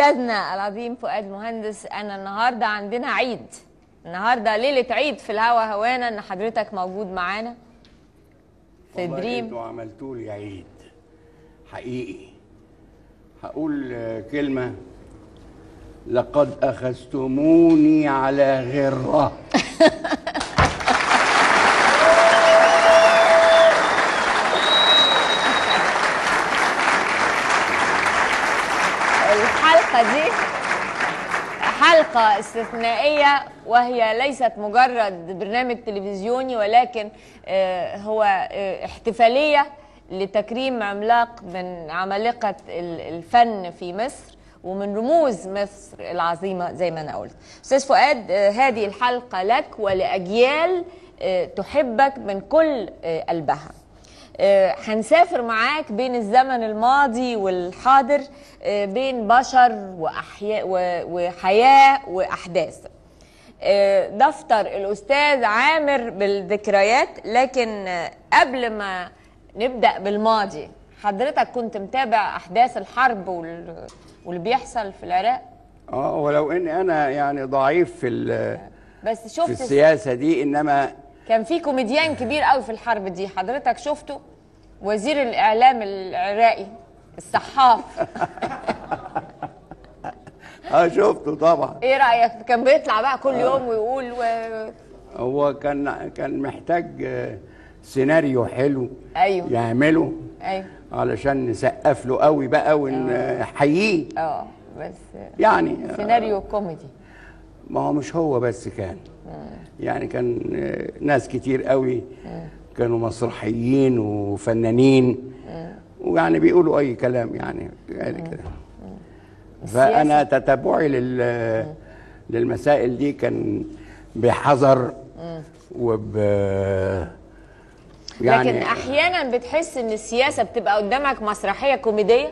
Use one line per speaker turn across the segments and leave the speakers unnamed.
استاذنا العظيم فؤاد مهندس انا النهارده عندنا عيد النهارده ليله عيد في الهوا هوانا ان حضرتك موجود معانا في
والله
دريم
انتوا عملتوا لي عيد حقيقي هقول آه، كلمة لقد أخذتموني على غرة
الحلقه دي حلقه استثنائيه وهي ليست مجرد برنامج تلفزيوني ولكن آه، هو آه، احتفاليه لتكريم عملاق من عمالقه ال- الفن في مصر ومن رموز مصر العظيمه زي ما انا قلت استاذ فؤاد آه، هذه الحلقه لك ولاجيال آه، تحبك من كل آه، قلبها آه، هنسافر معاك بين الزمن الماضي والحاضر آه، بين بشر وأحياء و- وحياة وأحداث آه، دفتر الأستاذ عامر بالذكريات لكن آه، قبل ما نبدأ بالماضي حضرتك كنت متابع أحداث الحرب وال- واللي بيحصل في العراق
اه ولو اني انا يعني ضعيف في ال-
بس
في
شفت
السياسة دي انما
كان في كوميديان كبير قوي في الحرب دي حضرتك شفته وزير الاعلام العراقي الصحاف
اه شفته طبعا
ايه رايك كان بيطلع بقى كل يوم ويقول و...
هو كان كان محتاج آه، سيناريو حلو
أيوه.
يعمله
ايوه
علشان نسقف له قوي بقى ونحييه
اه بس
يعني آه،
سيناريو كوميدي
ما هو مش هو بس كان يعني كان آه، ناس كتير قوي كانوا مسرحيين وفنانين ويعني بيقولوا اي كلام يعني يعني كده فانا تتبعي لل للمسائل دي كان بحذر وب
لكن احيانا بتحس ان السياسه بتبقى قدامك مسرحيه كوميديه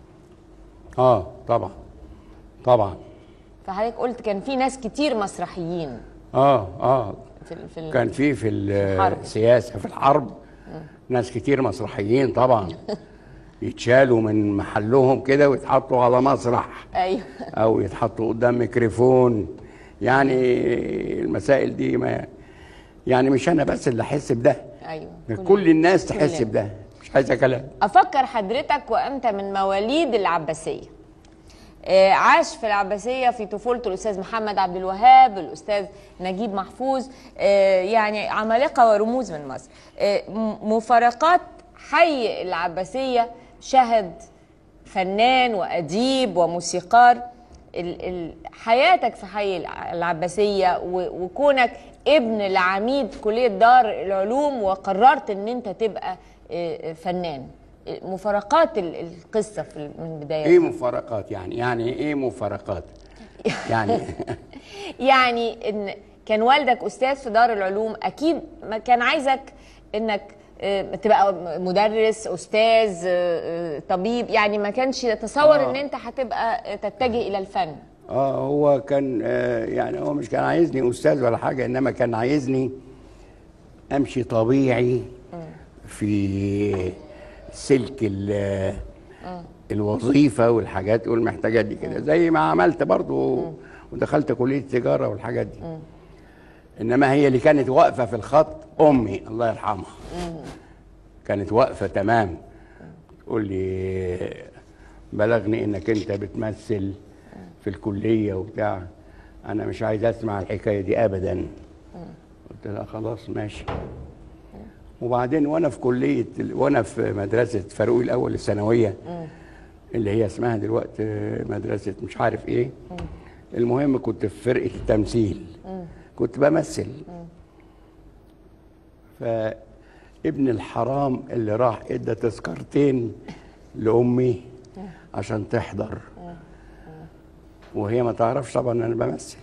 اه طبعا طبعا
فحضرتك قلت كان في ناس كتير مسرحيين
اه اه
في ال- في ال-
كان في في
الحرب.
السياسه في الحرب ناس كتير مسرحيين طبعا يتشالوا من محلهم كده ويتحطوا على مسرح
ايوه
او يتحطوا قدام ميكروفون يعني المسائل دي ما يعني مش انا بس اللي احس بده
ايوه
كل الناس تحس
كلنا.
بده مش عايزه كلام
افكر حضرتك وانت من مواليد العباسيه آه، عاش في العباسيه في طفولته الاستاذ محمد عبد الوهاب الاستاذ نجيب محفوظ آه، يعني عمالقه ورموز من مصر آه، م- مفارقات حي العباسيه شهد فنان واديب وموسيقار ال- ال- حياتك في حي الع- العباسيه و- وكونك ابن لعميد كليه دار العلوم وقررت ان انت تبقى آه، آه، فنان آه، مفارقات ال- القصه في ال- من بدايه
ايه مفارقات يعني يعني ايه مفارقات يعني
يعني ان كان والدك استاذ في دار العلوم اكيد ما كان عايزك انك آه، تبقى مدرس استاذ آه، آه، طبيب يعني ما كانش يتصور
آه.
ان انت هتبقى آه، تتجه الى الفن
اه هو كان آه يعني هو مش كان عايزني استاذ ولا حاجه انما كان عايزني امشي طبيعي في سلك ال- الوظيفه والحاجات والمحتاجات دي كده زي ما عملت برضو ودخلت كليه تجاره والحاجات دي انما هي اللي كانت واقفه في الخط امي الله يرحمها كانت واقفه تمام تقول لي بلغني انك انت بتمثل في الكليه وبتاع انا مش عايز اسمع الحكايه دي ابدا قلت لها خلاص ماشي وبعدين وانا في كليه وانا في مدرسه فاروق الاول الثانويه اللي هي اسمها دلوقتي مدرسه مش عارف ايه المهم كنت في فرقه التمثيل كنت بمثل فابن الحرام اللي راح ادى تذكرتين لامي عشان تحضر وهي ما تعرفش طبعا ان انا بمثل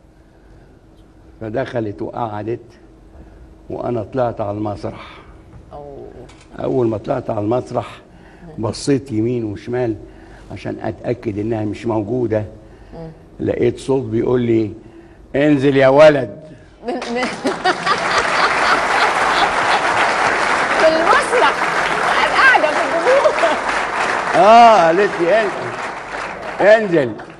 فدخلت وقعدت وانا طلعت على المسرح اول ما طلعت على المسرح بصيت يمين وشمال عشان اتاكد انها مش موجوده لقيت صوت بيقول لي انزل يا ولد
من من في المسرح قاعده في الجمهور
اه قالت لي انزل انزل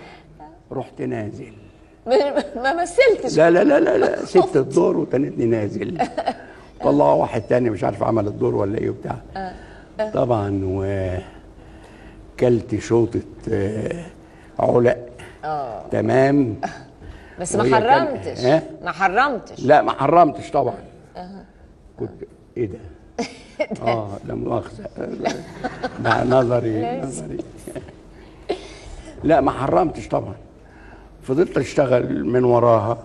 رحت نازل
ما مثلتش
لا لا لا لا, لا ست الدور وتنتني نازل طلعوا واحد تاني مش عارف عمل الدور ولا ايه وبتاع طبعا وكلت شوطة آه، علق
اه
تمام
بس ما
وهي كان-
حرمتش
ها؟
ما حرمتش
لا ما حرمتش طبعا كنت ايه ده اه لا مؤاخذة ده نظري نظري لا ما حرمتش طبعا فضلت اشتغل من وراها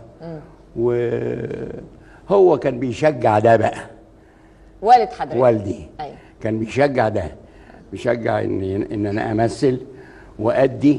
وهو كان بيشجع ده بقى
والد حضرتك
والدي
ايوه
كان بيشجع ده بيشجع ان ان انا امثل وادي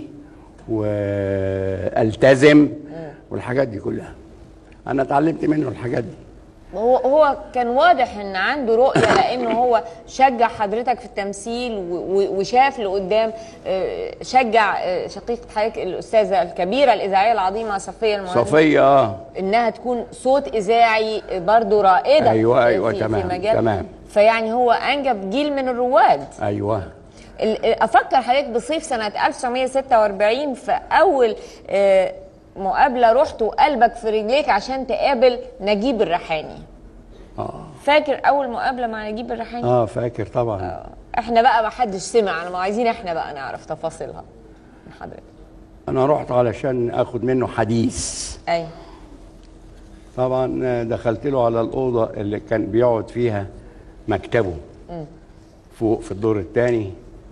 والتزم والحاجات دي كلها انا اتعلمت منه الحاجات دي
هو هو كان واضح ان عنده رؤيه لانه هو شجع حضرتك في التمثيل و- و- وشاف لقدام آه، شجع آه، شقيقه حضرتك الاستاذه الكبيره الاذاعيه العظيمه صفيه المهندس
صفيه اه
انها تكون صوت اذاعي برضه رائده
أيوة،
في-
أيوة،
في,
تمام،
في مجال
تمام.
فيعني هو انجب جيل من الرواد
ايوه
ال- افكر حضرتك بصيف سنه 1946 في اول آه، مقابله رحت وقلبك في رجليك عشان تقابل نجيب الريحاني
اه
فاكر اول مقابله مع نجيب الريحاني
اه فاكر طبعا
احنا بقى ما حدش سمع انا ما عايزين احنا بقى نعرف تفاصيلها من حضرتك
انا رحت علشان اخد منه حديث
اي
طبعا دخلت له على الاوضه اللي كان بيقعد فيها مكتبه فوق في الدور الثاني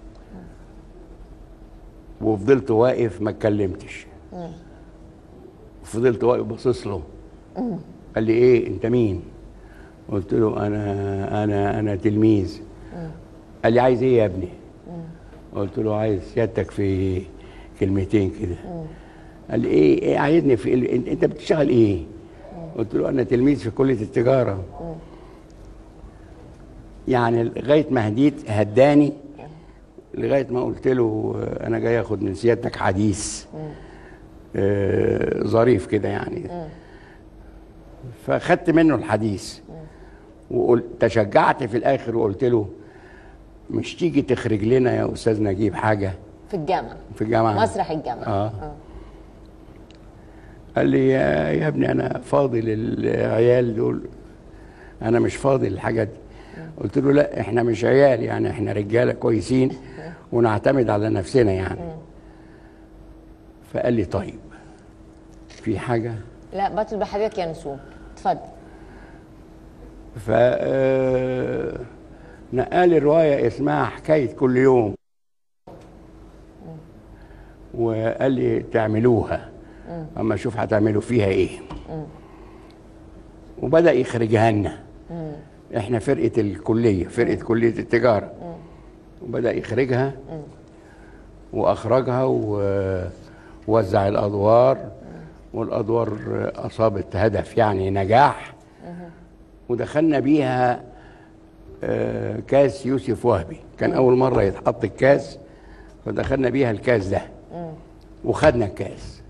وفضلت واقف ما اتكلمتش فضلت واقف باصص له قال لي ايه انت مين قلت له انا انا انا تلميذ قال لي عايز ايه يا ابني قلت له عايز سيادتك في كلمتين كده قال لي ايه, إيه عايزني في ال- إنت- انت بتشتغل ايه قلت له انا تلميذ في كليه التجاره يعني لغايه ما هديت هداني لغايه ما قلت له آه، انا جاي اخد من سيادتك حديث آه، ظريف كده يعني فخدت منه الحديث وقلت تشجعت في الاخر وقلت له مش تيجي تخرج لنا يا استاذ نجيب حاجه
في الجامعه
في الجامعه
مسرح الجامعه
آه. قال لي يا, يا ابني انا فاضي للعيال دول انا مش فاضي للحاجات دي قلت له لا احنا مش عيال يعني احنا رجاله كويسين ونعتمد على نفسنا يعني فقال لي طيب في حاجه
لا بطل بحضرتك يا نسوم اتفضل
ف آه، نقالي روايه اسمها حكايه كل يوم وقال لي تعملوها اما اشوف هتعملوا فيها ايه وبدا يخرجها لنا احنا فرقه الكليه فرقه كليه التجاره وبدا يخرجها واخرجها ووزع الادوار والادوار اصابت هدف يعني نجاح ودخلنا بيها آه، كاس يوسف وهبي كان اول مره يتحط الكاس فدخلنا بيها الكاس ده وخدنا الكاس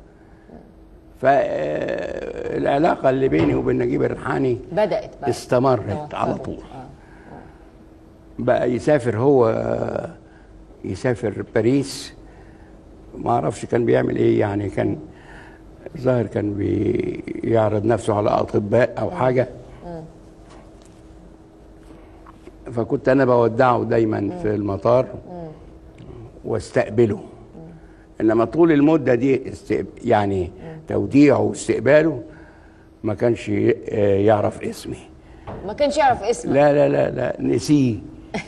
فالعلاقه اللي بيني وبين نجيب الريحاني
بدات بقى
استمرت على
توطدت.
طول
آه.
بقى يسافر هو يسافر باريس ما اعرفش كان بيعمل ايه يعني كان ظاهر كان بيعرض نفسه على اطباء او حاجه فكنت انا بودعه دايما في المطار واستقبله انما طول المده دي استقب... يعني توديعه واستقباله ما كانش ي- يعرف اسمي
ما كانش يعرف اسمك
لا لا لا لا نسيه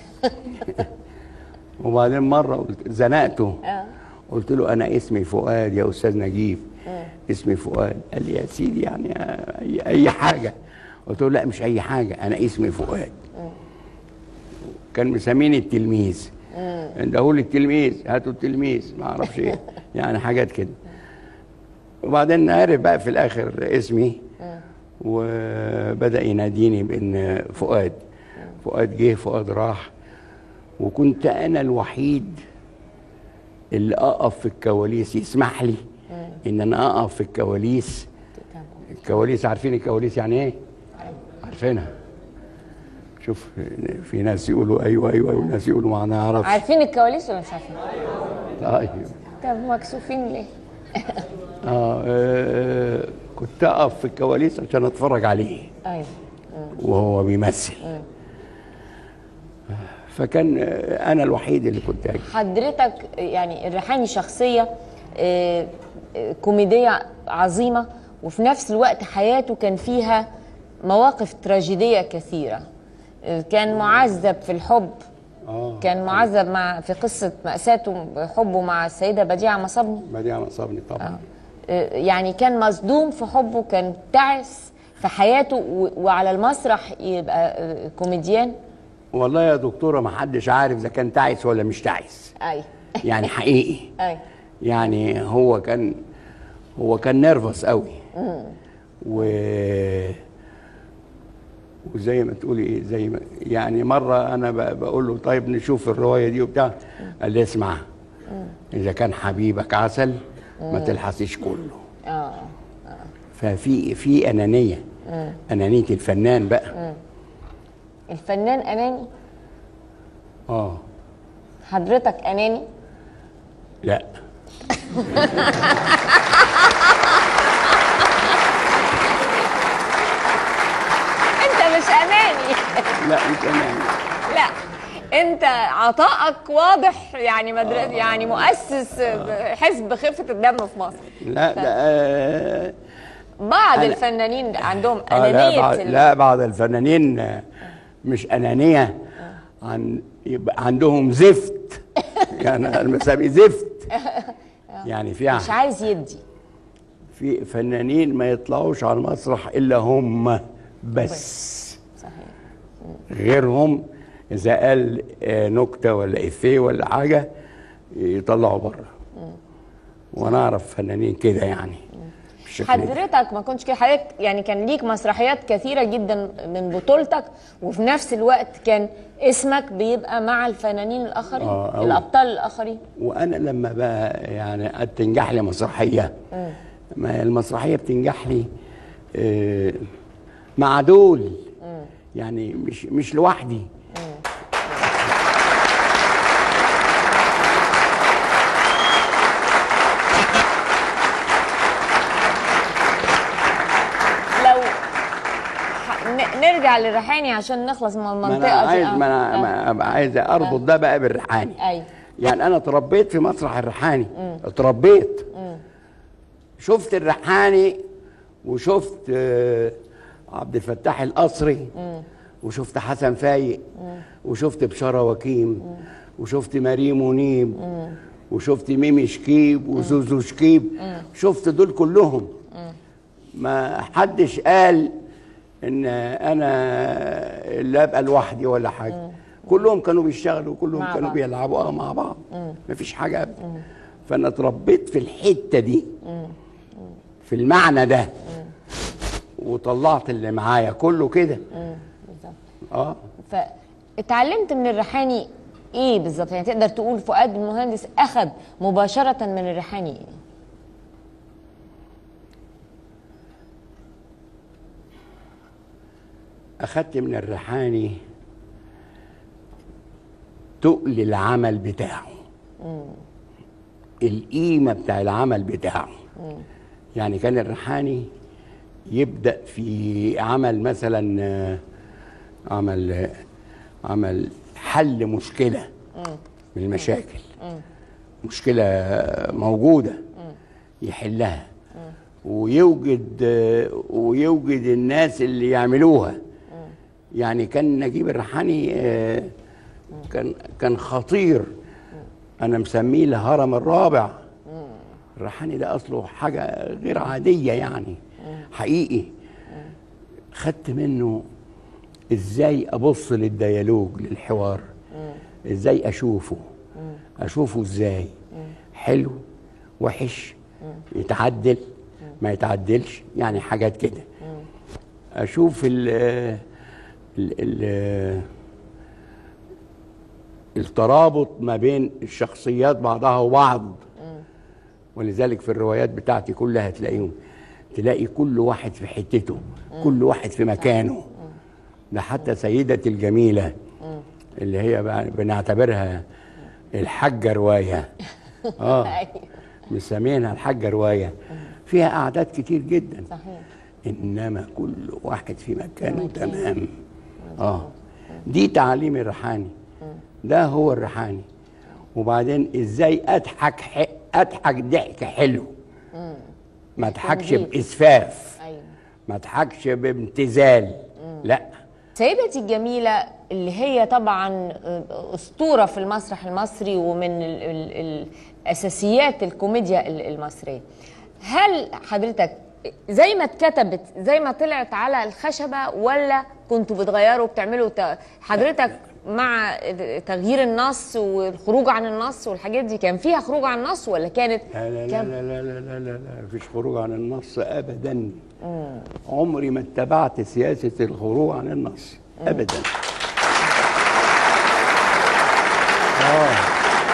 وبعدين مره قلت زنقته
آه.
قلت له انا اسمي فؤاد يا استاذ نجيب اسمي فؤاد قال لي يا سيدي يعني اي, أي حاجه قلت له لا مش اي حاجه انا اسمي فؤاد كان مسميني التلميذ انده لي التلميذ هاتوا التلميذ ما اعرفش ايه يعني حاجات كده وبعدين عرف بقى في الاخر اسمي وبدا يناديني بان فؤاد فؤاد جه فؤاد راح وكنت انا الوحيد اللي اقف في الكواليس يسمح لي ان انا اقف في الكواليس الكواليس عارفين الكواليس يعني ايه عارفينها شوف في ناس يقولوا ايوه ايوه وناس يقولوا ما نعرفش
عارفين الكواليس ولا مش عارفين؟
طيب
طب مكسوفين ليه؟
آه, آه كنت اقف في الكواليس عشان اتفرج عليه
ايوه
وهو بيمثل فكان آه، انا الوحيد اللي كنت أجي.
حضرتك يعني الريحاني شخصية آه، آه، كوميدية عظيمة وفي نفس الوقت حياته كان فيها مواقف تراجيدية كثيرة آه، كان معذب في الحب
اه
كان معذب مع في قصة مأساته حبه مع السيدة بديعة مصبني
بديع مصابني طبعا
آه، يعني كان مصدوم في حبه كان تعس في حياته و- وعلى المسرح يبقى آه، كوميديان
والله يا دكتوره ما حدش عارف اذا كان تعس ولا مش تعس
اي
يعني حقيقي
اي
يعني هو كان هو كان نيرفس قوي و وزي ما تقولي ايه زي ما يعني مره انا ب- بقول له طيب نشوف الروايه دي وبتاع قال لي اسمع اذا كان حبيبك عسل ما تلحسيش كله
اه
ففي في انانيه انانيه الفنان بقى
الفنان اناني
اه
حضرتك اناني
لا
انت مش اناني
لا مش اناني
لا انت عطائك واضح يعني مدرسة يعني مؤسس حزب خفة الدم في مصر
لا لا آه
بعض
أنا-
الفنانين عندهم
آه لا,
انانية
بعض
ال-
لا بعض الفنانين آه، مش انانيه عن يبقى عندهم زفت يعني المسامي زفت يعني في
مش عايز يدي
في فنانين ما يطلعوش على المسرح الا هم بس
صحيح
غيرهم اذا قال آه، نكته ولا افيه ولا حاجه يطلعوا بره وانا اعرف فنانين كده يعني بالشكل ده.
حضرتك ما كنتش كده حضرتك يعني كان ليك مسرحيات كثيرة جدا من بطولتك وفي نفس الوقت كان اسمك بيبقى مع الفنانين الآخرين
آه، أوي.
الأبطال الآخرين
وانا لما بقى يعني قد تنجح لي مسرحيه ما هي المسرحيه بتنجح لي آه، مع دول يعني مش مش لوحدي
لو ح- ن- نرجع للريحاني عشان نخلص من
ما
المنطقة
انا
دي
عايز
آه.
ما انا
آه.
ما أبقى عايز اربط ده بقى بالريحاني
أيوة
يعني انا اتربيت في مسرح الريحاني اتربيت شفت الريحاني وشفت آه، عبد الفتاح القصري وشفت حسن فايق وشفت بشارة وكيم وشفت مريم منيب وشفت ميمي شكيب وزوزو شكيب شفت دول كلهم ما حدش قال ان انا اللي ابقى لوحدي ولا حاجه كلهم كانوا بيشتغلوا كلهم
مع
كانوا
بعض.
بيلعبوا اه مع بعض مفيش حاجه ابدا فانا اتربيت في الحته دي في المعنى ده وطلعت اللي معايا كله كده
بالظبط
اه
فاتعلمت من الريحاني ايه بالظبط يعني تقدر تقول فؤاد المهندس اخذ مباشرة من الريحاني ايه
اخدت من الريحاني تقل العمل بتاعه القيمه بتاع العمل بتاعه يعني كان الريحاني يبدا في عمل مثلا آه، عمل آه، عمل حل مشكله من المشاكل مشكله موجوده يحلها ويوجد آه، ويوجد الناس اللي يعملوها يعني كان نجيب الريحاني آه، كان كان خطير انا مسميه الهرم الرابع الريحاني ده اصله حاجه غير عاديه يعني حقيقي خدت منه ازاي ابص للديالوج للحوار ازاي اشوفه اشوفه ازاي حلو وحش يتعدل ما يتعدلش يعني حاجات كده اشوف ال ال ال الترابط ما بين الشخصيات بعضها وبعض ولذلك في الروايات بتاعتي كلها تلاقيهم تلاقي كل واحد في حتته كل واحد في مكانه ده حتى سيدتي الجميلة اللي هي بقى بنعتبرها الحاجة رواية اه
أيوة.
مسمينها الحاجه روايه فيها اعداد كتير جدا
صحيح
انما كل واحد في مكانه تمام اه دي تعليم الريحاني ده هو الريحاني وبعدين ازاي اضحك ح... اضحك ضحك حلو ما اضحكش
تنظيف.
باسفاف
ايوه
ما اضحكش بامتثال لا
سيدتي الجميلة اللي هي طبعا أسطورة في المسرح المصري ومن ال ال الأساسيات الكوميديا ال- المصرية هل حضرتك زي ما اتكتبت زي ما طلعت على الخشبة ولا كنتوا بتغيروا وبتعملوا ت- حضرتك مع تغيير النص والخروج عن النص والحاجات دي كان فيها خروج عن النص ولا كانت
لا لا لا
كان-
لا لا لا لا لا لا مفيش خروج عن النص ابدا عمري ما اتبعت سياسه الخروج عن النص ابدا اه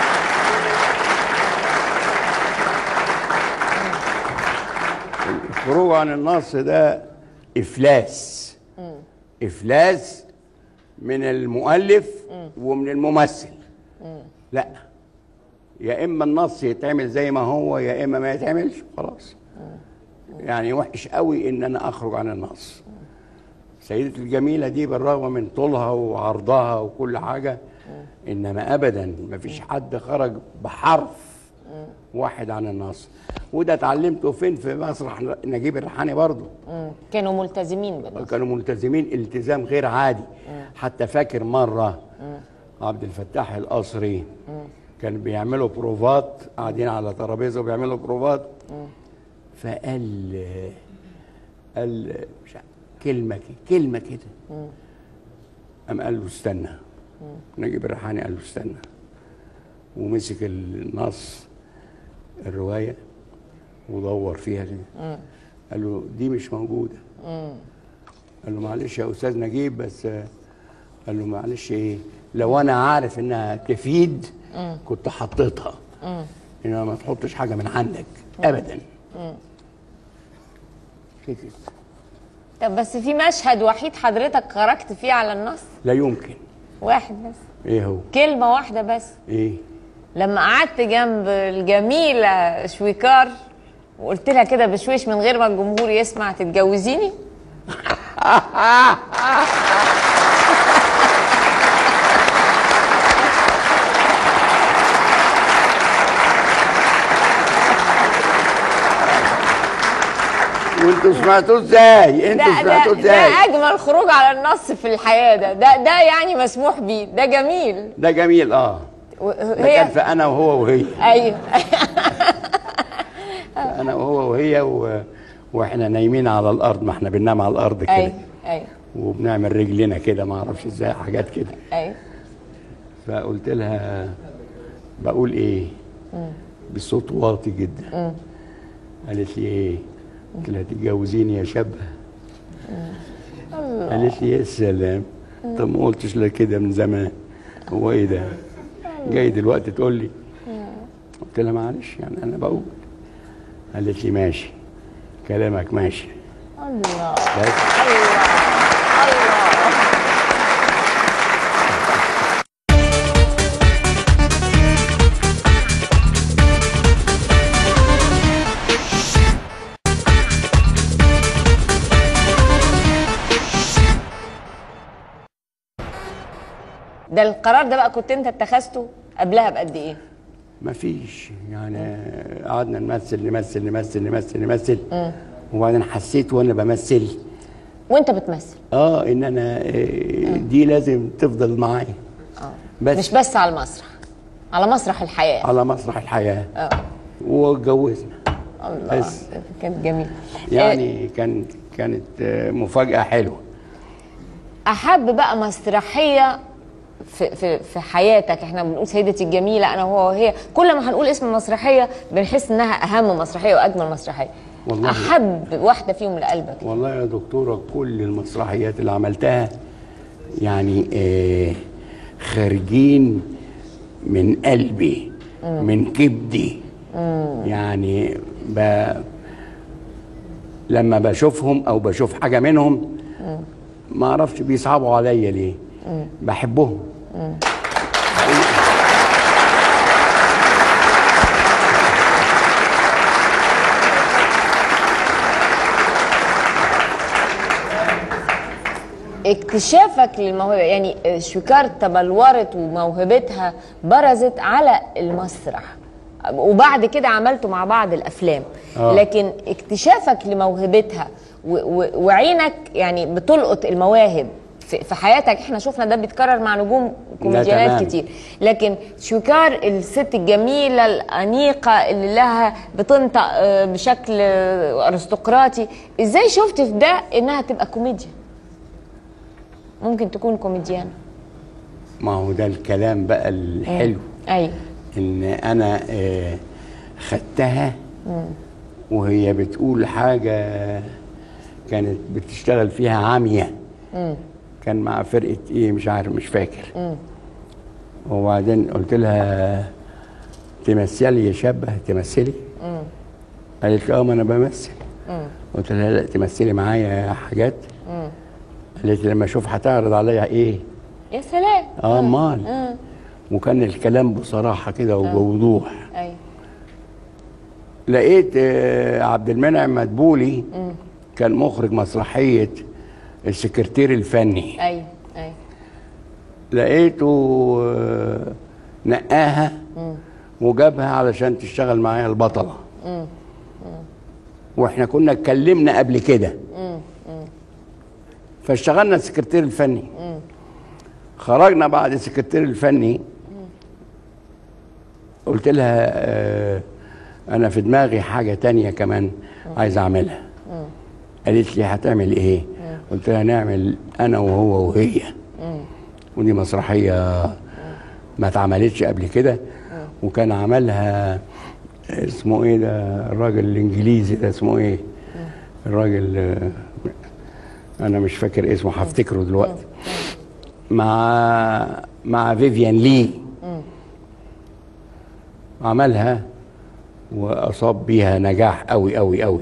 الخروج عن النص ده افلاس افلاس من المؤلف ومن الممثل لا يا اما النص يتعمل زي ما هو يا اما ما يتعملش خلاص يعني وحش قوي ان انا اخرج عن النص سيدة الجميلة دي بالرغم من طولها وعرضها وكل حاجة انما ابدا ما فيش حد خرج بحرف واحد عن النص وده اتعلمته فين في مسرح نجيب الريحاني برضه
مم. كانوا ملتزمين بالنص
كانوا ملتزمين التزام غير عادي حتى فاكر مرة عبد الفتاح القصري كان بيعملوا بروفات قاعدين على ترابيزه وبيعملوا بروفات فقال قال مش عارف، كلمة كده كلمة كده قام قال له استنى نجيب الريحاني قال له استنى ومسك النص الرواية ودور فيها كده قال له دي مش موجودة قال له معلش يا استاذ نجيب بس آه، قال له معلش ايه لو انا عارف انها تفيد كنت حطيتها انما ما تحطش حاجه من عندك ابدا كده
طب بس في مشهد وحيد حضرتك خرجت فيه على النص
لا يمكن
واحد بس
ايه هو
كلمة واحدة بس
ايه
لما قعدت جنب الجميلة شويكار وقلت لها كده بشويش من غير ما الجمهور يسمع تتجوزيني
وانتوا سمعتوه ازاي انتوا
ده ده,
سمعتوه
ده
ازاي
اجمل خروج على النص في الحياة ده ده, ده يعني مسموح بيه ده جميل
ده جميل اه
و-
ده كان
هي
في انا وهو وهي
ايوه
انا وهو وهي و... واحنا نايمين على الارض ما احنا بننام على الارض كده
ايوه ايوه
وبنعمل رجلنا كده ما اعرفش ازاي حاجات كده
ايوه
فقلت لها بقول ايه بصوت واطي جدا قالت لي ايه قلت لها تتجوزيني يا شابه قالت لي يا سلام طب ما قلتش لك كده من زمان هو ايه ده جاي دلوقتي تقول لي قلت لها معلش يعني انا بقول قالت لي ماشي كلامك ماشي
الله
بس
الله الله ده القرار ده بقى كنت انت اتخذته قبلها بقد ايه؟
ما فيش يعني قعدنا نمثل نمثل نمثل نمثل نمثل وبعدين حسيت وانا بمثل
وانت بتمثل
اه ان انا آه، دي لازم تفضل معايا بس
مش بس على المسرح على مسرح الحياه
على مسرح الحياه
اه
واتجوزنا
الله
بس.
كانت جميل
يعني كانت كانت آه، مفاجاه حلوه
احب بقى مسرحيه في في في حياتك احنا بنقول سيدتي الجميله انا وهو وهي كل ما هنقول اسم مسرحيه بنحس انها اهم مسرحيه واجمل مسرحيه
والله.
احب واحده فيهم لقلبك
والله يا دكتوره كل المسرحيات اللي عملتها يعني آه خارجين من قلبي من كبدي يعني ب... لما بشوفهم او بشوف حاجه منهم ما اعرفش بيصعبوا عليا ليه بحبهم
اكتشافك للموهبه يعني شويكار تبلورت وموهبتها برزت على المسرح وبعد كده عملتوا مع بعض الافلام
آه.
لكن اكتشافك لموهبتها و- و- وعينك يعني بتلقط المواهب في في حياتك احنا شفنا ده بيتكرر مع نجوم كوميديانات
تمام.
كتير لكن شويكار الست الجميله الانيقه اللي لها بتنطق آه، بشكل آه، ارستقراطي ازاي شفت في ده انها تبقى كوميديا ممكن تكون كوميديان
ما هو ده الكلام بقى الحلو
ايوه
ان انا آه، خدتها وهي بتقول حاجه كانت بتشتغل فيها عاميه كان مع فرقه ايه مش عارف مش فاكر وبعدين قلت لها تمثلي يا شابه تمثلي قالت لي اه ما انا بمثل قلت لها لا تمثلي معايا حاجات قالت لي لما اشوف هتعرض عليا ايه
يا سلام
اه امال وكان الكلام بصراحه كده وبوضوح
ايوه
لقيت آه، عبد المنعم مدبولي كان مخرج مسرحيه السكرتير الفني
ايوه ايوه
لقيته آه، نقاها وجابها علشان تشتغل معايا البطله واحنا كنا اتكلمنا قبل كده فاشتغلنا السكرتير الفني خرجنا بعد السكرتير الفني قلت لها آه، انا في دماغي حاجه تانية كمان عايز اعملها قالت لي هتعمل ايه قلت لها نعمل انا وهو وهي ودي مسرحيه ما اتعملتش قبل كده وكان عملها اسمه ايه ده الراجل الانجليزي ده اسمه ايه الراجل آه، انا مش فاكر اسمه هفتكره دلوقتي مع مع فيفيان لي عملها واصاب بيها نجاح قوي قوي قوي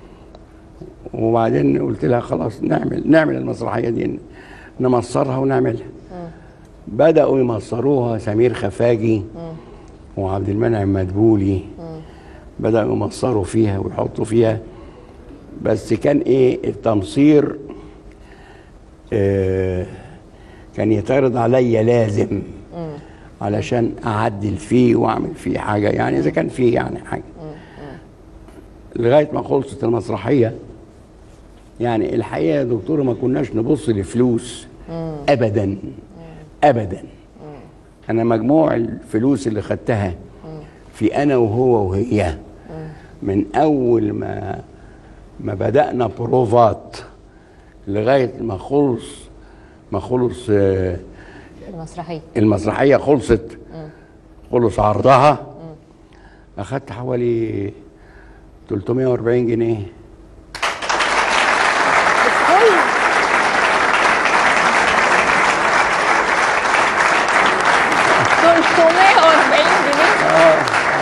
وبعدين قلت لها خلاص نعمل نعمل المسرحيه دي نمصرها ونعملها بداوا يمصروها سمير خفاجي وعبد المنعم مدبولي بداوا يمصروا فيها ويحطوا فيها بس كان ايه التمصير آه كان يتعرض عليا لازم علشان اعدل فيه واعمل فيه حاجه يعني اذا كان فيه يعني حاجه لغايه ما خلصت المسرحيه يعني الحقيقه يا دكتوره ما كناش نبص لفلوس ابدا ابدا انا مجموع الفلوس اللي خدتها في انا وهو وهي من اول ما ما بدانا بروفات لغايه ما خلص ما خلص آه،
المسرحيه
المسرحيه خلصت خلص عرضها اخدت حوالي 340 جنيه
كويس تلتمية وأربعين جنيه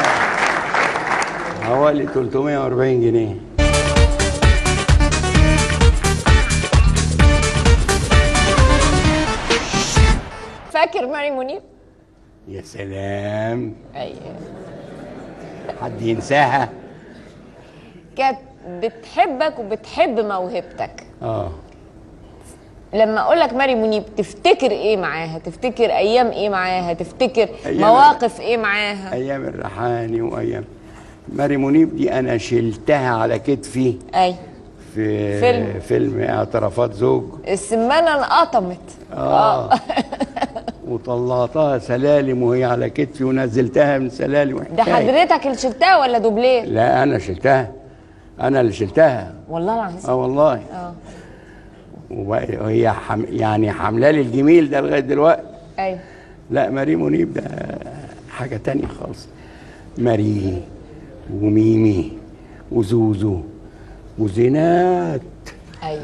حوالي 340 جنيه
فاكر ماري منيب؟
يا سلام
ايوه
حد ينساها
كانت بتحبك وبتحب موهبتك
اه
لما اقول لك ماري منيب تفتكر ايه معاها تفتكر ايام ايه معاها تفتكر
أيام-
مواقف ايه معاها
ايام الريحاني وايام ماري منيب دي انا شلتها على كتفي
اي
في
فيلم.
فيلم اعترافات زوج
السمانه انقطمت
اه وطلعتها سلالم وهي على كتفي ونزلتها من سلالم
ده
وحكاية.
حضرتك اللي شلتها ولا دوبلير
لا انا شلتها انا اللي شلتها
والله العظيم
اه والله
اه
وبقى- وهي حم يعني حملة لي الجميل ده لغايه دلوقتي
ايوه
لا ماري منيب ده حاجه تانية خالص ماري وميمي وزوزو وزينات
ايوه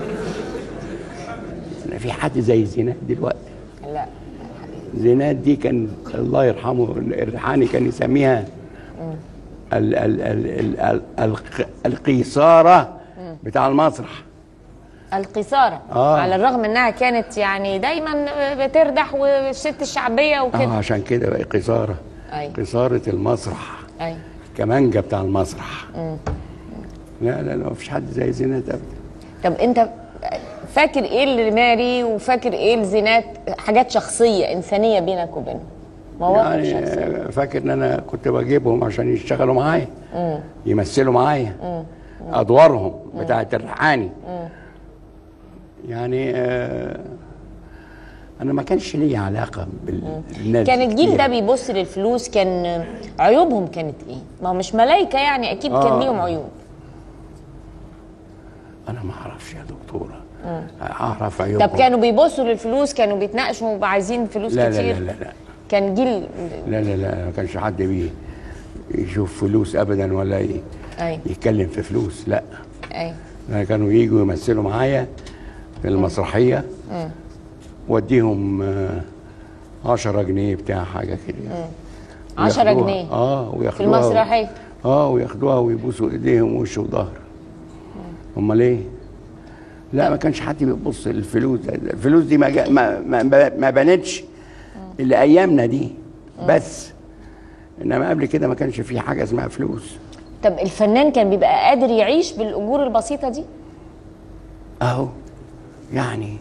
أنا في حد زي زينات دلوقتي
لا
زينات دي كان الله يرحمه الريحاني كان يسميها ال ال ال ال ال الق- القيصاره بتاع المسرح
القيصاره
آه.
على الرغم انها كانت يعني دايما بتردح والست الشعبيه
اه
وكده
عشان كده بقى قيصاره
أيوة.
قيصاره المسرح
ايوه
كمانجا بتاع المسرح لا لا لا مفيش حد زي زينات ابدا
طب انت فاكر ايه لماري وفاكر ايه لزينات حاجات شخصيه انسانيه بينك وبينهم مواقف
يعني
شخصيه
آه، فاكر ان انا كنت بجيبهم عشان يشتغلوا معايا يمثلوا معايا ادوارهم بتاعه الريحاني يعني آه، انا ما كانش لي علاقه بال- بالناس
كان الجيل
كتير.
ده بيبص للفلوس كان عيوبهم كانت ايه؟ ما هو مش ملايكه يعني اكيد كان
آه.
ليهم عيوب
انا ما اعرفش يا دكتوره اعرف عيوبهم
طب كانوا بيبصوا للفلوس كانوا بيتناقشوا عايزين فلوس
لا لا
كتير
لا لا لا
كان جيل
لا لا لا ما كانش حد بيه يشوف فلوس ابدا ولا ي-
اي
يتكلم في فلوس لا
اي
أنا كانوا يجوا يمثلوا معايا في المسرحيه وديهم آه، 10 جنيه بتاع حاجه كده
10
وياخدوها-
جنيه
اه وياخدوها
في المسرحية.
اه وياخدوها ويبوسوا ايديهم ووش وظهر امال ايه لا ما كانش حد بيبص للفلوس ده الفلوس دي ما جا- ما ما, ما بانتش الا ايامنا دي بس انما قبل كده ما كانش في حاجه اسمها فلوس
طب الفنان كان بيبقى قادر يعيش بالاجور البسيطه دي
اهو يعني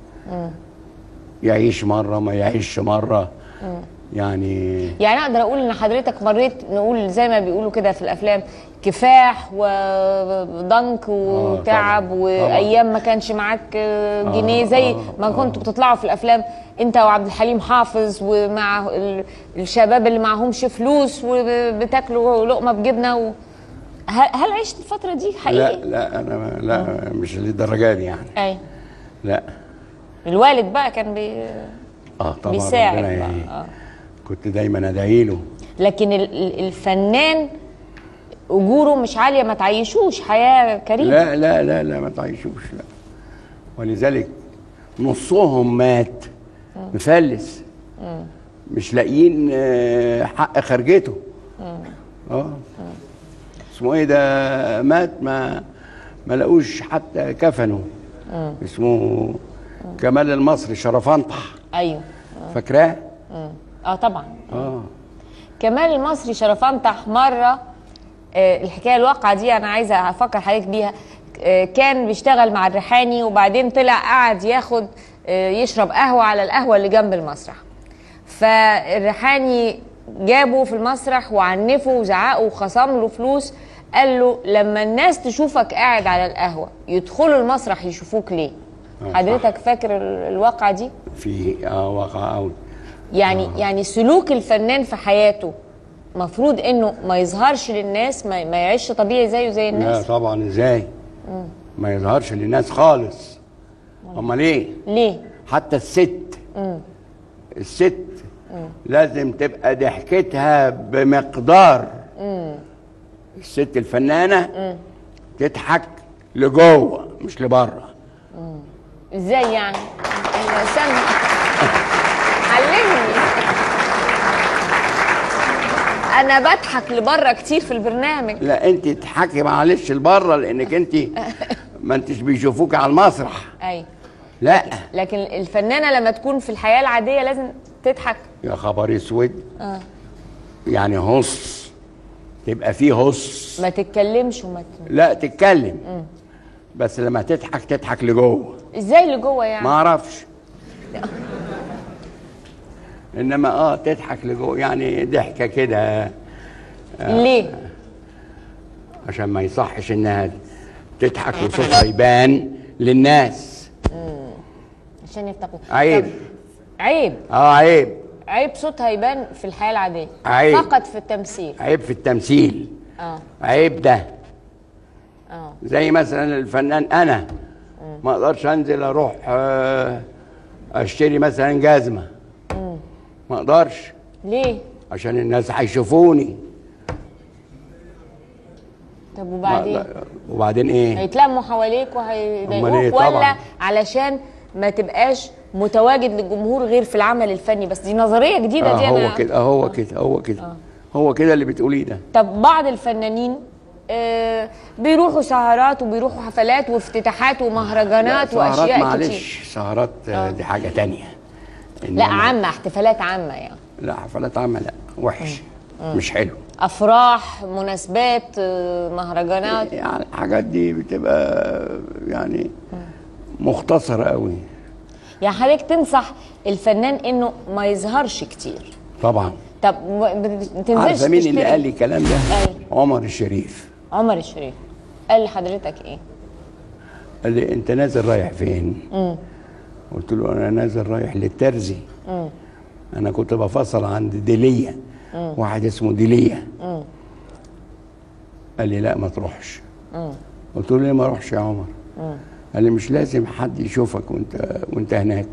يعيش مره ما يعيش مره يعني
يعني اقدر اقول ان حضرتك مريت نقول زي ما بيقولوا كده في الافلام كفاح وضنك وتعب
طبعاً،
وايام ما كانش معاك آه، جنيه زي
آه،
ما
آه.
كنتوا بتطلعوا في الافلام انت وعبد الحليم حافظ ومع ال- الشباب اللي معهمش فلوس وبتاكلوا لقمه بجبنه و... هل هل عشت الفتره دي
لا
حقيقي؟
لا انا ما- لا مش للدرجه دي يعني
اي
لا
الوالد بقى كان بي...
اه طبعا
بيساعد
ربنا
بقى،
يعني
آه.
كنت دايما ادعي له
لكن ال- ال- الفنان اجوره مش عاليه ما تعيشوش حياه كريمه
لا لا لا لا ما تعيشوش لا ولذلك نصهم مات مفلس مش لاقيين آه، حق خرجته اه اسمه ايه ده مات ما ما لقوش حتى كفنه اسمه كمال المصري شرفنطح
ايوه
فاكراه
اه طبعا
اه
كمال المصري شرفنطح مره آه الحكايه الواقعه دي انا عايزه افكر حضرتك بيها آه كان بيشتغل مع الريحاني وبعدين طلع قعد ياخد آه يشرب قهوه على القهوه اللي جنب المسرح فالريحاني جابه في المسرح وعنفه وزعقه وخصم له فلوس قال له لما الناس تشوفك قاعد على القهوه يدخلوا المسرح يشوفوك ليه
آه،
حضرتك فاكر ال- الواقعه دي
في اه واقع قوي
يعني آه. يعني سلوك الفنان في حياته مفروض انه ما يظهرش للناس ما, ما يعيش طبيعي زيه زي
لا
الناس
طبعا ازاي ما يظهرش للناس خالص امال ايه
ليه
حتى الست الست لازم تبقى ضحكتها بمقدار الست الفنانه تضحك لجوه مش لبره
ازاي يعني استنى علمني انا بضحك لبره كتير في البرنامج
لا انت تضحكي معلش لبره لانك انت ما انتش بيشوفوك على المسرح
اي
لا
لكن الفنانه لما تكون في الحياه العاديه لازم تضحك
يا خبر اسود
آه.
يعني هص تبقى فيه هص
ما تتكلمش وما ت...
لا تتكلم بس لما تضحك تضحك لجوه
ازاي اللي جوه يعني
ما اعرفش انما اه تضحك لجوه يعني ضحكه كده
ليه
عشان ما يصحش انها تضحك وصوتها يبان للناس
عشان يفتقدوا
عيب.
طب عيب
اه عيب
عيب صوتها يبان في الحياه العاديه
عيب.
فقط في التمثيل
عيب في التمثيل
اه
عيب ده
اه
زي مثلا الفنان انا ما اقدرش انزل اروح آه، اشتري مثلا جزمه ما اقدرش
ليه
عشان الناس هيشوفوني
طب
ما
وبعدين
أقدر- وبعدين ايه
هيتلموا حواليك
أمال إيه؟
وهيضايقوك
طبعاً.
ولا علشان ما تبقاش متواجد للجمهور غير في العمل الفني بس دي نظريه جديده
آه
دي
هو
انا
كده هو كده هو كده هو كده اللي بتقوليه ده
طب بعض الفنانين آه بيروحوا سهرات وبيروحوا حفلات وافتتاحات ومهرجانات
لا، سهرات
واشياء كتير
معلش سهرات آه. دي حاجه تانية
لا
إنما-
عامه احتفالات عامه يعني
لا حفلات عامه لا وحش مش حلو
افراح مناسبات آه، مهرجانات
يعني الحاجات دي بتبقى يعني مختصره قوي
يعني حضرتك تنصح الفنان انه ما يظهرش كتير
طبعا
طب ما ما تنزلش
عارفه مين اللي
تشتري.
قال لي الكلام ده
أيوة.
عمر الشريف
عمر الشريف قال لحضرتك ايه
قال لي انت نازل رايح فين قلت له انا نازل رايح للترزي انا كنت بفصل عند ديلية واحد اسمه ديلية قال لي لا ما تروحش قلت له ليه ما اروحش يا عمر قال لي مش لازم حد يشوفك وانت وانت هناك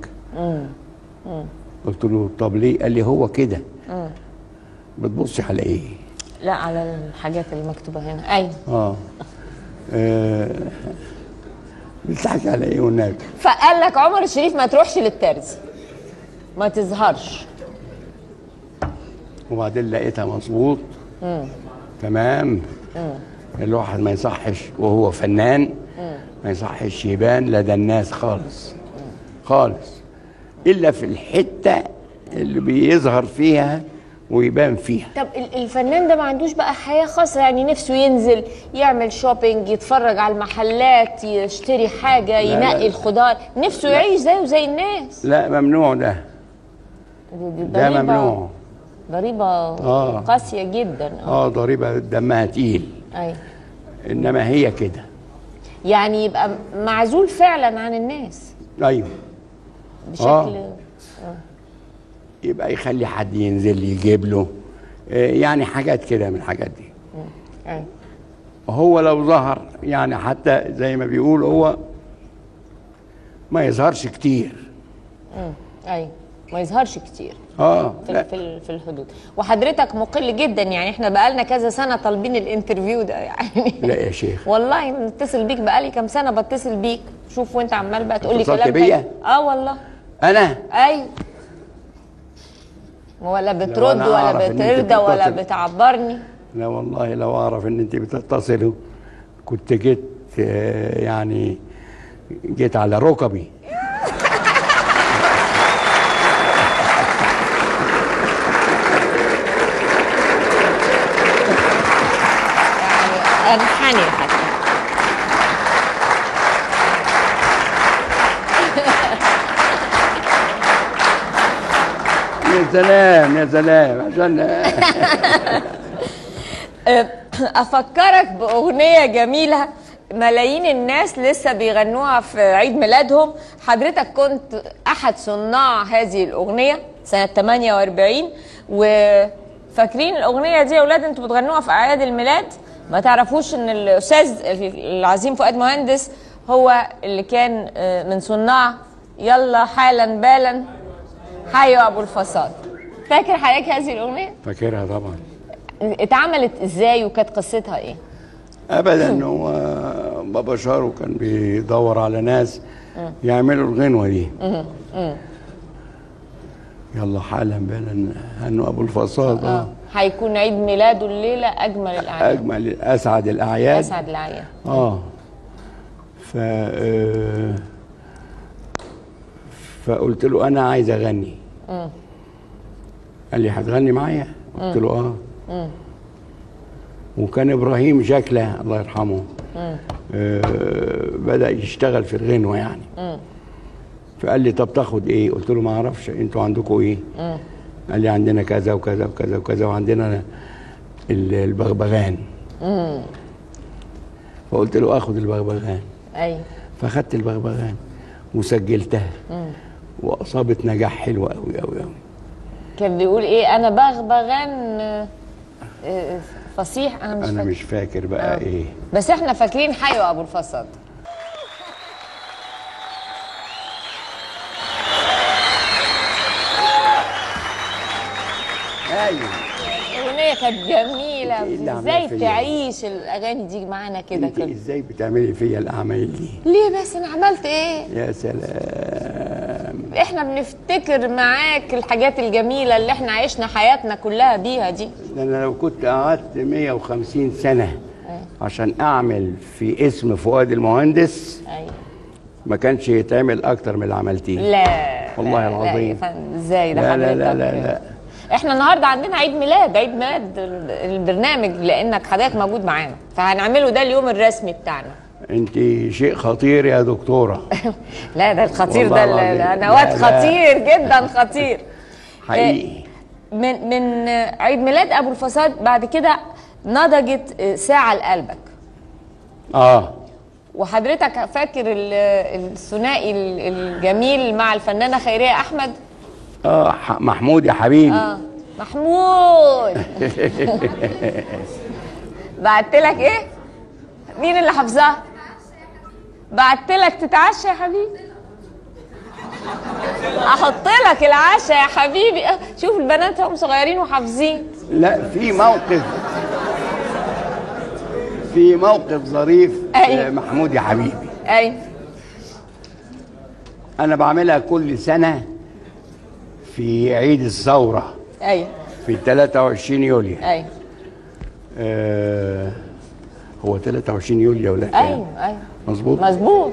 قلت له طب ليه قال لي هو كده بتبصي على ايه
لا على الحاجات اللي مكتوبه هنا ايوه
اه, آه. بتضحك على ايه والنبي
فقال لك عمر الشريف ما تروحش للترزي ما تظهرش
وبعدين لقيتها مظبوط تمام الواحد ما يصحش وهو فنان ما يصحش يبان لدى الناس خالص خالص الا في الحته اللي بيظهر فيها ويبان فيها
طب ال- الفنان ده ما عندوش بقى حياه خاصه يعني نفسه ينزل يعمل شوبينج يتفرج على المحلات يشتري حاجه
لا.
ينقي الخضار نفسه يعيش زيه زي الناس
لا ممنوع ده
دي- دي
ده
ضريبة-
ممنوع
ضريبه
آه.
قاسيه جدا اه
اه ضريبه دمها تقيل
ايوه
انما هي كده
يعني يبقى معزول فعلا عن الناس
ايوه
بشكل
آه. يبقى يخلي حد ينزل يجيب له آه، يعني حاجات كده من الحاجات دي
أيوة.
هو لو ظهر يعني حتى زي ما بيقول هو ما يظهرش كتير
ايوه ما يظهرش كتير
اه
في
لا
في ال- في الحدود وحضرتك مقل جدا يعني احنا بقالنا كذا سنه طالبين الانترفيو ده يعني
لا يا شيخ
والله بنتصل بيك بقالي كام سنه بتصل بيك شوف وانت عمال بقى تقول لي
اتصلت
كلام
بيا؟
حلو. اه والله
انا
ايوه ولا بترد
أنا
ولا
أعرف إن أنت
بترضى ولا
بتتصل.
بتعبرني
لا والله لو اعرف ان انت بتتصلوا كنت جيت آه، يعني جيت على ركبي
يعني انحني حتى
يا سلام يا سلام عشان
افكرك باغنيه جميله ملايين الناس لسه بيغنوها في عيد ميلادهم حضرتك كنت احد صناع هذه الاغنيه سنه 48 وفاكرين الاغنيه دي يا اولاد انتوا بتغنوها في اعياد الميلاد ما تعرفوش ان الاستاذ العظيم فؤاد مهندس هو اللي كان آه، من صناع يلا حالا بالا حيو ابو الفصاد فاكر حضرتك هذه الاغنيه
فاكرها طبعا
اتعملت ازاي وكانت قصتها ايه
ابدا هو بابا شارو كان بيدور على ناس يعملوا الغنوه دي يلا حالا بلا هنو ابو الفصاد
اه
اه
هيكون عيد ميلاده الليله اجمل الاعياد
اجمل اسعد الاعياد
اسعد الاعياد
اه ف آه، فقلت له انا عايز اغني قال لي هتغني معايا قلت له اه وكان ابراهيم جاكله الله يرحمه آه بدا يشتغل في الغنوه يعني فقال لي طب تاخد ايه قلت له ما اعرفش انتوا عندكم ايه قال لي عندنا كذا وكذا وكذا وكذا وعندنا ال- البغبغان فقلت له اخد البغبغان
ايوه
فاخدت البغبغان وسجلتها واصابت نجاح حلو قوي قوي قوي
كان بيقول ايه انا بغبغان آه، آه، فصيح انا مش
انا
فاكر
مش فاكر بقى
آه.
ايه
بس احنا فاكرين حيو ابو الفصاد
ايوه
الاغنيه كانت جميله
إيه اللي
ازاي
عاملاه فيا؟
تعيش الاغاني دي معانا كده
انت
كده
ازاي بتعملي فيا الاعمال دي
ليه بس انا عملت ايه
يا سلام
احنا بنفتكر معاك الحاجات الجميله اللي احنا عشنا حياتنا كلها بيها دي
ده انا لو كنت قعدت 150 سنه عشان اعمل في اسم فؤاد المهندس
ايوه
ما كانش يتعمل اكتر من اللي عملتيه
لا
والله
لا،
العظيم.
لا يا فندم، ازاي ده
لا لا
حضرتك
لا لا لا
احنا النهارده عندنا عيد ميلاد عيد ميلاد ال- البرنامج لانك حضرتك موجود معانا فهنعمله ده اليوم الرسمي بتاعنا
انت شيء خطير يا دكتوره
لا ده الخطير
والله
ده ال-
العظيم.
ده نواد
لا، لا.
خطير جدا خطير
حقيقي
من من عيد ميلاد ابو الفساد بعد كده نضجت ساعه لقلبك
اه
وحضرتك فاكر ال- الثنائي ال- الجميل مع الفنانه خيريه احمد
اه ح- محمود يا حبيبي
اه محمود بعت لك ايه مين اللي حافظاها بعت لك تتعشى يا حبيبي احط لك العشاء يا حبيبي آه، شوف البنات هم صغيرين وحافظين
لا في موقف في موقف ظريف
أيوة.
آه، محمود يا حبيبي
اي
انا بعملها كل سنه في عيد الثوره
اي
في 23 يوليو
اي
آه هو 23 يوليو ولا كام؟
ايوه ايوه
مظبوط
مظبوط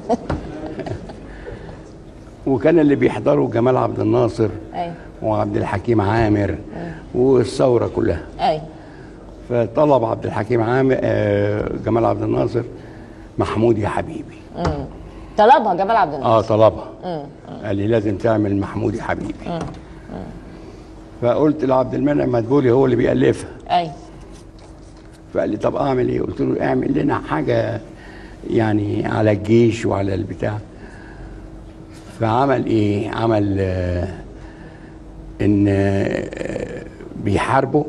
وكان اللي بيحضروا جمال عبد الناصر
اي
وعبد الحكيم عامر والثوره كلها
اي
فطلب عبد الحكيم عامر آه جمال عبد الناصر محمود يا حبيبي
طلبها جمال عبد الناصر
اه طلبها قال لي لازم تعمل محمود يا حبيبي فقلت لعبد المنعم مدبولي هو اللي بيألفها
اي
فقال لي طب اعمل ايه قلت له اعمل لنا حاجه يعني على الجيش وعلى البتاع فعمل ايه عمل آه ان آه بيحاربوا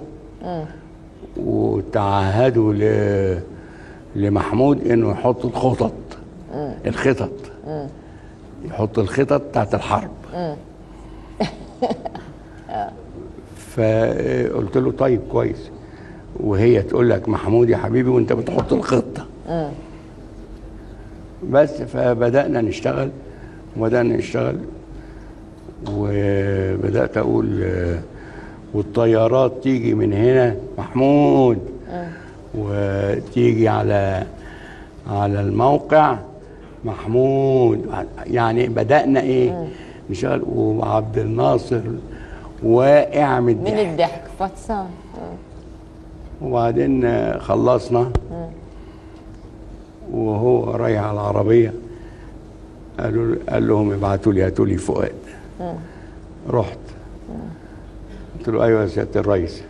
وتعهدوا ل لمحمود انه يحط الخطط الخطط يحط الخطط بتاعت الحرب فقلت له طيب كويس وهي تقول لك محمود يا حبيبي وانت بتحط الخطه بس فبدانا نشتغل وبدانا نشتغل وبدات اقول آه، والطيارات تيجي من هنا محمود وتيجي على على الموقع محمود يعني بدانا ايه نشتغل وعبد الناصر واقع من
من
الضحك
الضحك فطسان
وبعدين آه، خلصنا وهو رايح على العربية قالوا قال لهم ابعتوا لي هاتوا لي فؤاد رحت قلت له ايوه يا سياده الرئيس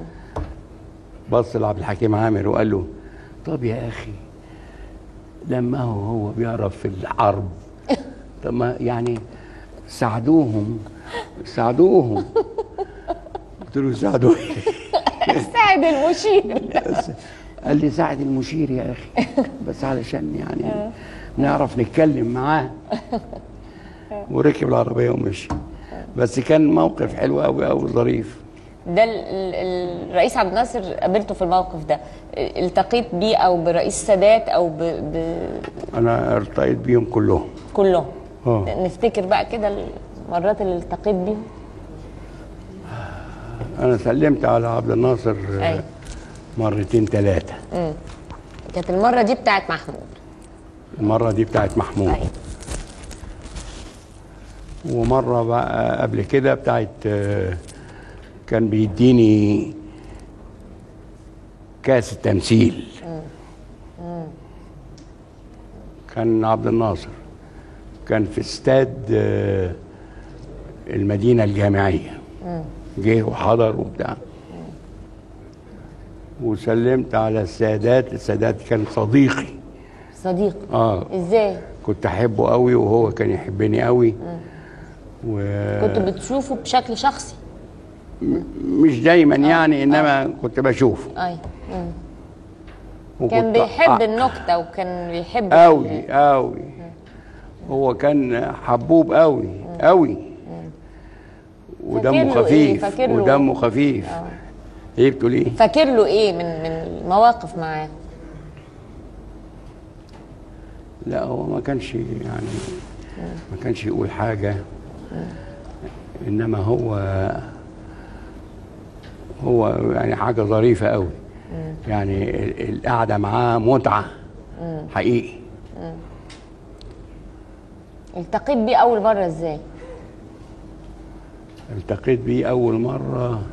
بص لعبد الحكيم عامر وقال له طب يا اخي لما هو هو بيعرف في الحرب طب ما يعني ساعدوهم ساعدوهم قلت له ساعدوهم
ساعد المشير
قال لي ساعد المشير يا اخي بس علشان يعني نعرف نتكلم معاه وركب العربيه ومشي بس كان موقف حلو قوي قوي ظريف
ده ال- ال- الرئيس عبد الناصر قابلته في الموقف ده التقيت بيه او برئيس سادات او ب... ب...
انا ارتقيت بيهم كلهم
كلهم
آه.
نفتكر بقى كده المرات اللي التقيت بيهم
انا سلمت على عبد الناصر آه،
أيوة.
مرتين ثلاثه
كانت المره دي بتاعت محمود
المره دي بتاعت محمود
أيوة.
ومره بقى قبل كده بتاعت آه، كان بيديني كاس التمثيل كان عبد الناصر كان في استاد آه، المدينه الجامعيه جه وحضر وبتاع وسلمت على السادات السادات كان صديقي
صديق
اه
ازاي
كنت احبه قوي وهو كان يحبني قوي
كنت بتشوفه بشكل شخصي
ومش دايما يعني انما كنت بشوفه
اي مم.
وكنت
كان بيحب
أ-
النكته وكان بيحب
قوي قوي هو كان حبوب قوي قوي ودمه
فاكر له إيه؟
خفيف
فاكر له-
ودمه خفيف ايه بتقول ايه
فاكر له ايه من من المواقف معاه
لا هو ما كانش يعني ما كانش يقول حاجة إنما هو هو يعني حاجة ظريفة قوي يعني ال- القعدة معاه متعة حقيقي
التقيت بيه اول مره ازاي
التقيت بيه أول مرة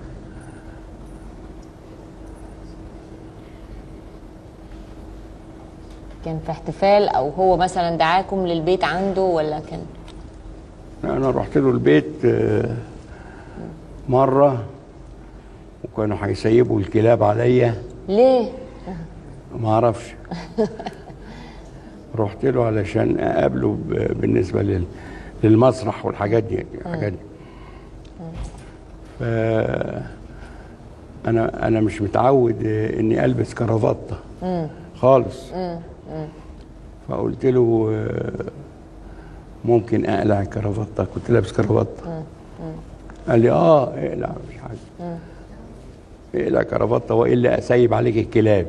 كان في احتفال او هو مثلا دعاكم للبيت عنده ولا كان
انا رحت له البيت آه، مره وكانوا هيسيبوا الكلاب عليا
ليه
ما اعرفش رحت له علشان اقابله ب- بالنسبه لل- للمسرح والحاجات دي الحاجات دي ف انا انا مش متعود آه، اني البس كرافته خالص فقلت له آه، ممكن اقلع الكرافته كنت لابس كرافته قال لي اه اقلع مش حاجه اقلع كرافته والا اسيب عليك الكلاب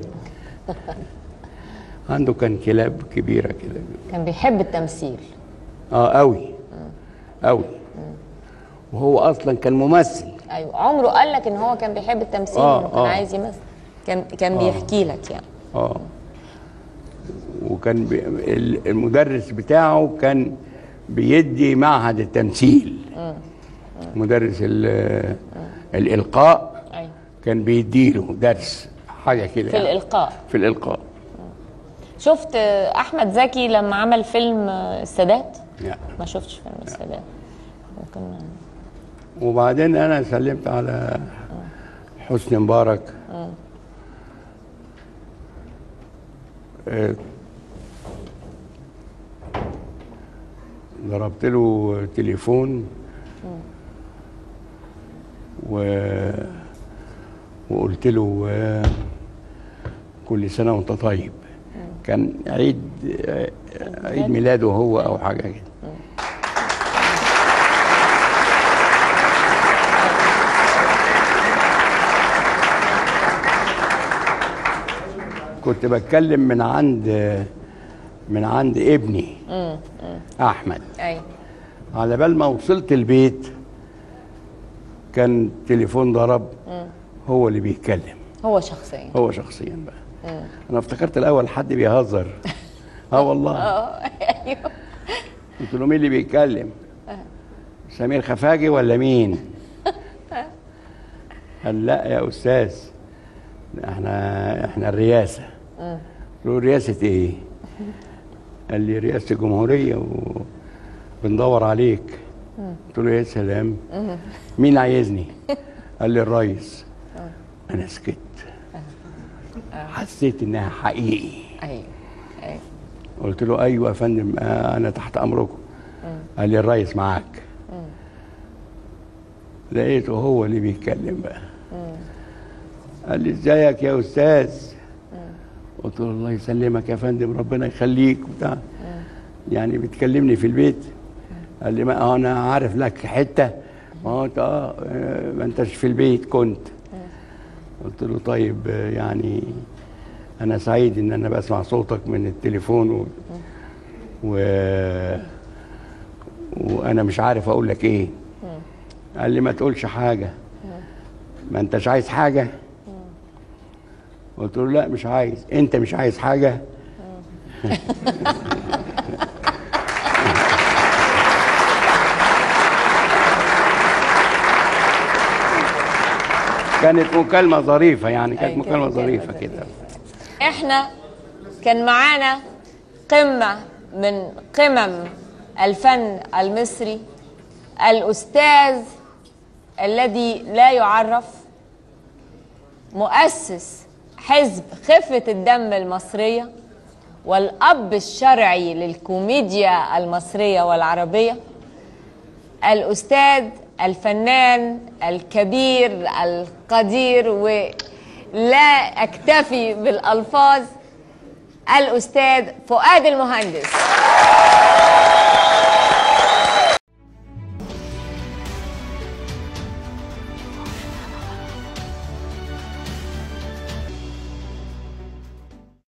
عنده كان كلاب كبيره كده
كان بيحب التمثيل
اه قوي قوي وهو اصلا كان ممثل
ايوه عمره قال لك ان هو كان بيحب التمثيل
آه،
انه كان
آه.
عايز يمثل كان كان بيحكي لك يعني
اه وكان بي ال- المدرس بتاعه كان بيدي معهد التمثيل مدرس ال- الالقاء
ايوه
كان بيديله درس حاجه كده
في
يعني.
الالقاء
في الالقاء
شفت آه، احمد زكي لما عمل فيلم آه، السادات
لا.
ما شفتش فيلم السادات ممكن
وبعدين انا سلمت على حسني مبارك آه، ضربت له تليفون و وقلت له آه، كل سنه وانت طيب كان عيد آه، عيد ميلاده هو او حاجه كده كنت بتكلم من عند من عند ابني احمد
ايوه
على بال ما وصلت البيت كان التليفون ضرب هو اللي بيتكلم
هو شخصيا
هو شخصيا بقى انا افتكرت الاول حد بيهزر اه والله
اه ايوه
قلت له مين اللي بيتكلم سمير خفاجي ولا مين قال لا يا استاذ احنا احنا الرئاسه قلت له رئاسه ايه قال لي رئاسه الجمهوريه وبندور عليك قلت له يا سلام مين عايزني قال لي الرئيس انا سكت حسيت انها حقيقي
ايوه ايوه
قلت له ايوه يا فندم آه انا تحت امركم قال لي الرئيس معاك لقيته هو اللي بيتكلم بقى قال لي ازيك يا استاذ قلت له الله يسلمك يا فندم ربنا يخليك وبتاع يعني بتكلمني في البيت قال لي ما انا عارف لك حته ما هو انت اه آه، ما انتش في البيت كنت قلت له طيب آه، يعني انا سعيد ان انا بسمع صوتك من التليفون و... و... وانا مش عارف اقول لك ايه قال لي ما تقولش حاجه ما انتش عايز حاجه قلت له لا مش عايز انت مش عايز حاجه كانت مكالمه ظريفه يعني كانت
أي
مكالمه
كانت
ظريفه
مكالمة
كده
احنا كان معانا قمة من قمم الفن المصري الأستاذ الذي لا يعرف مؤسس حزب خفة الدم المصرية والأب الشرعي للكوميديا المصرية والعربية الأستاذ الفنان الكبير القدير ولا أكتفي بالألفاظ الأستاذ فؤاد المهندس